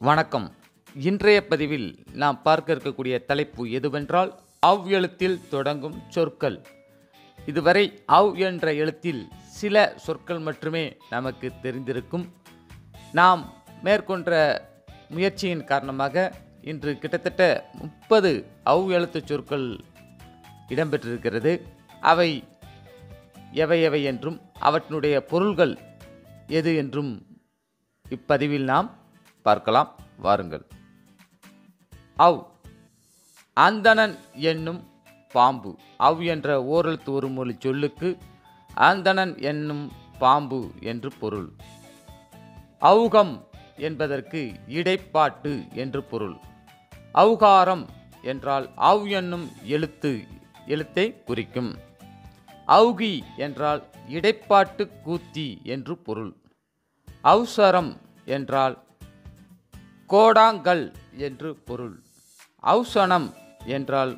வணக்கம் இன்றைய பதிவில் நாம் பார்க்க இருக்கக்கூடிய தலைப்பு எதுவென்றால் அவ் எழுத்தில் தொடங்கும் சொற்கள் இதுவரை அவ் என்ற எழுத்தில் சில சொற்கள் மட்டுமே நமக்கு தெரிந்திருக்கும் நாம் மேற்கொண்ட முயற்சியின் காரணமாக இன்று கிட்டத்தட்ட முப்பது அவ் எழுத்துச் சொற்கள் இடம்பெற்றிருக்கிறது அவை எவை எவை என்றும் அவற்றினுடைய பொருள்கள் எது என்றும் இப்பதிவில் நாம் பார்க்கலாம் வாருங்கள் அவ் அந்தணன் என்னும் பாம்பு அவ் என்ற ஓரெழுத்து ஒரு மொழி சொல்லுக்கு அந்தணன் என்னும் பாம்பு என்று பொருள் அவுகம் என்பதற்கு இடைப்பாட்டு என்று பொருள் அவுகாரம் என்றால் அவ் என்னும் எழுத்து எழுத்தை குறிக்கும் அவுகி என்றால் இடைப்பாட்டு கூத்தி என்று பொருள் அவுசரம் என்றால் கோடாங்கல் என்று பொருள் அவுசனம் என்றால்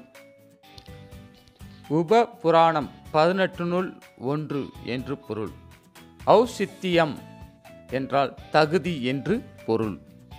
உப புராணம் பதினெட்டு நூல் ஒன்று என்று பொருள் ஔசித்தியம் என்றால் தகுதி என்று பொருள்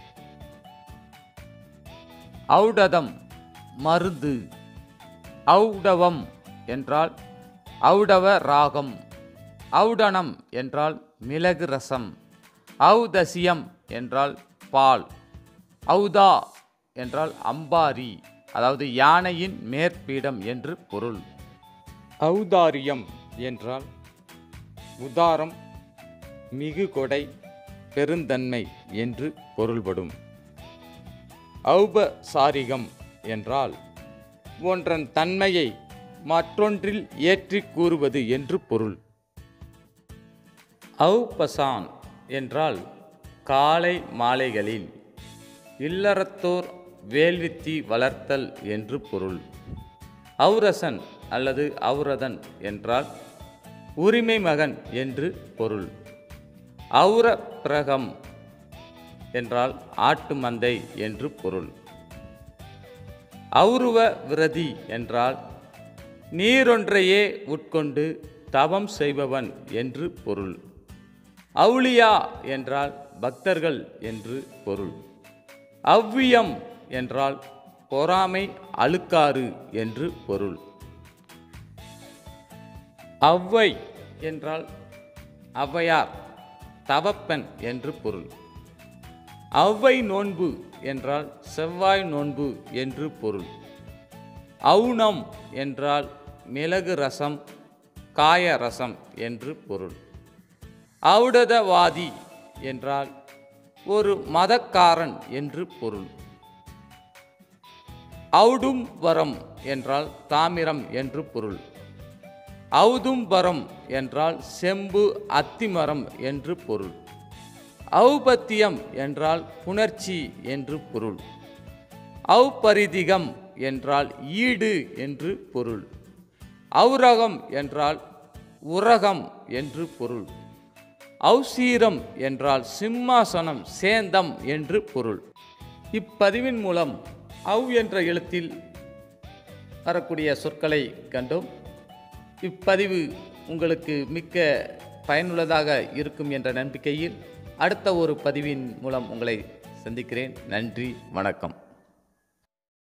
ஔடதம் மருந்து ஔடவம் என்றால் ஔடவ ராகம் ஔடனம் என்றால் மிளகு ரசம் ஔதசியம் என்றால் பால் ஔதா என்றால் அம்பாரி அதாவது யானையின் மேற்பீடம் என்று பொருள் ஔதாரியம் என்றால் உதாரம் மிகு கொடை பெருந்தன்மை என்று பொருள்படும் ஔபசாரிகம் என்றால் ஒன்றன் தன்மையை மற்றொன்றில் ஏற்றிக் கூறுவது என்று பொருள் ஔபசான் என்றால் காலை மாலைகளில் இல்லறத்தோர் வேள்வித்தி வளர்த்தல் என்று பொருள் ஔரசன் அல்லது ஔரதன் என்றால் உரிமை மகன் என்று பொருள் ஔர பிரகம் என்றால் ஆட்டு மந்தை என்று பொருள் ஔருவ விரதி என்றால் நீரொன்றையே உட்கொண்டு தவம் செய்பவன் என்று பொருள் அவுளியா என்றால் பக்தர்கள் என்று பொருள் அவ்வியம் என்றால் பொறாமை அழுக்காறு என்று பொருள் அவ்வை என்றால் ஔவையார் தவப்பெண் என்று பொருள் ஔவை நோன்பு என்றால் செவ்வாய் நோன்பு என்று பொருள் ஔணம் என்றால் மிளகு ரசம் காய ரசம் என்று பொருள் ஔடதவாதி என்றால் ஒரு மதக்காரன் என்று பொருள் ஔடும் வரம் என்றால் தாமிரம் என்று பொருள் ஔதும்பரம் என்றால் செம்பு அத்திமரம் என்று பொருள் ஔபத்தியம் என்றால் புணர்ச்சி என்று பொருள் ஔபரிதிகம் என்றால் ஈடு என்று பொருள் ஔரகம் என்றால் உரகம் என்று பொருள் ஔசீரம் என்றால் சிம்மாசனம் சேந்தம் என்று பொருள் இப்பதிவின் மூலம் அவ் என்ற எழுத்தில் வரக்கூடிய சொற்களை கண்டோம் இப்பதிவு உங்களுக்கு மிக்க பயனுள்ளதாக இருக்கும் என்ற நம்பிக்கையில் அடுத்த ஒரு பதிவின் மூலம் உங்களை சந்திக்கிறேன் நன்றி வணக்கம்